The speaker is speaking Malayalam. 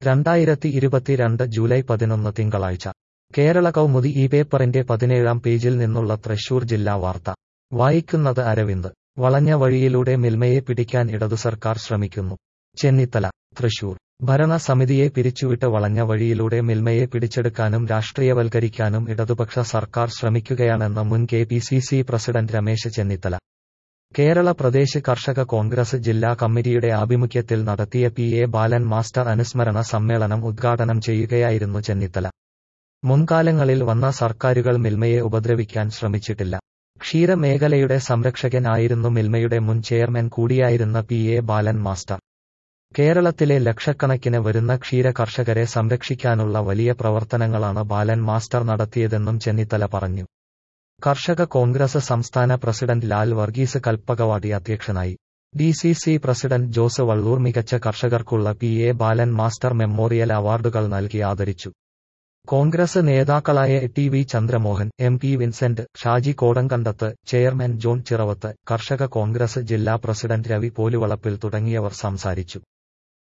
രണ്ടായിരത്തി ഇരുപത്തിരണ്ട് ജൂലൈ പതിനൊന്ന് തിങ്കളാഴ്ച കേരള കൗമുദി ഈ പേപ്പറിന്റെ പതിനേഴാം പേജിൽ നിന്നുള്ള തൃശൂർ ജില്ലാ വാർത്ത വായിക്കുന്നത് അരവിന്ദ് വളഞ്ഞ വഴിയിലൂടെ മിൽമയെ പിടിക്കാൻ ഇടതു സർക്കാർ ശ്രമിക്കുന്നു ചെന്നിത്തല തൃശൂർ ഭരണസമിതിയെ പിരിച്ചുവിട്ട് വളഞ്ഞ വഴിയിലൂടെ മിൽമയെ പിടിച്ചെടുക്കാനും രാഷ്ട്രീയവൽക്കരിക്കാനും ഇടതുപക്ഷ സർക്കാർ ശ്രമിക്കുകയാണെന്ന് മുൻ K P C C president Ramesh Chennithala Kerala Pradesh Karshaka Congress ജില്ലാ കമ്മിറ്റിയുടെ ആഭിമുഖ്യത്തിൽ നടത്തിയ പി എ ബാലൻ മാസ്റ്റർ അനുസ്മരണ സമ്മേളനം ഉദ്ഘാടനം ചെയ്യുകയായിരുന്നു ചെന്നിത്തല മുൻകാലങ്ങളിൽ വന്ന സർക്കാരുകൾ മിൽമയെ ഉപദ്രവിക്കാൻ ശ്രമിച്ചിട്ടില്ല ക്ഷീരമേഖലയുടെ സംരക്ഷകൻ ആയിരുന്നു മിൽമയുടെ മുൻ ചെയർമാൻ കൂടിയായിരുന്ന പി എ ബാലൻ മാസ്റ്റർ കേരളത്തിലെ ലക്ഷക്കണക്കിന് വരുന്ന ക്ഷീര കർഷകരെ സംരക്ഷിക്കാനുള്ള വലിയ പ്രവർത്തനങ്ങളാണ് ബാലൻ മാസ്റ്റർ നടത്തിയതെന്നും ചെന്നിത്തല പറഞ്ഞു കർഷക കോൺഗ്രസ് സംസ്ഥാന പ്രസിഡന്റ് ലാൽ വർഗീസ് കൽപ്പകവാടി അധ്യക്ഷനായി D C C president Jose Vallur മികച്ച കർഷകർക്കുള്ള P A Balan master memorial അവാർഡുകൾ നൽകി ആദരിച്ചു കോൺഗ്രസ് നേതാക്കളായ T V Chandramohan M P Vincent Shaji Kodankandath chairman John Chiravath Karshaka Congress ജില്ലാ പ്രസിഡന്റ് രവി പോലുവളപ്പിൽ തുടങ്ങിയവർ സംസാരിച്ചു